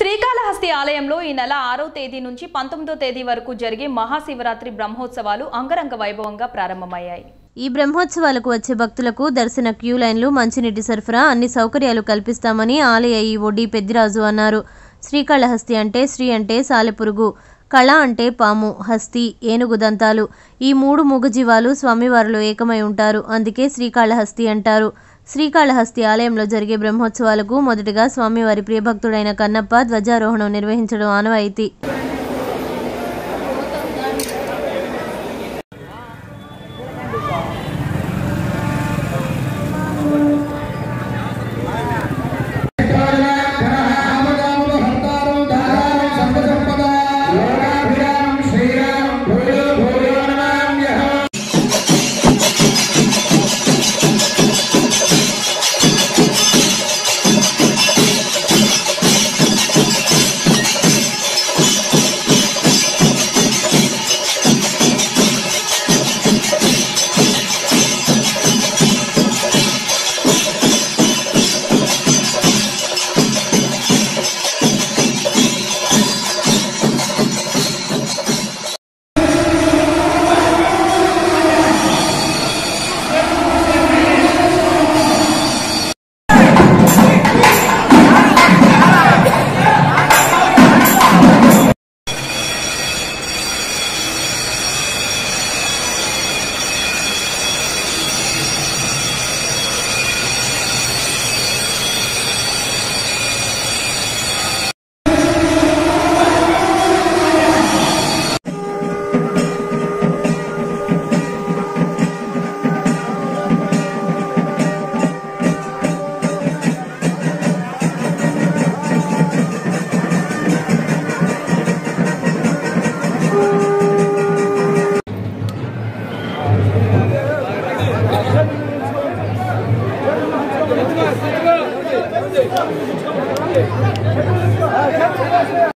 శ్రీకాళహస్తి ఆలయంలో ఈ నెల ఆరో తేదీ నుంచి పంతొమ్మిదో తేదీ వరకు జరిగే మహాశివరాత్రి బ్రహ్మోత్సవాలు అంగరంగ వైభవంగా ప్రారంభమయ్యాయి ఈ బ్రహ్మోత్సవాలకు వచ్చే భక్తులకు దర్శన క్యూ లైన్లు మంచినీటి సరఫరా అన్ని సౌకర్యాలు కల్పిస్తామని ఆలయ ఈవో డి పెద్దిరాజు అన్నారు శ్రీకాళహస్తి అంటే శ్రీ అంటే సాలెపురుగు కళ అంటే పాము హస్తి ఏనుగు దంతాలు ఈ మూడు మూగజీవాలు స్వామివారిలో ఏకమై ఉంటారు అందుకే శ్రీకాళహస్తి అంటారు శ్రీకాళహస్తి ఆలయంలో జరిగే బ్రహ్మోత్సవాలకు మొదటగా స్వామివారి ప్రియభక్తుడైన కన్నప్ప ధ్వజారోహణం నిర్వహించడం ఆనవాయితీ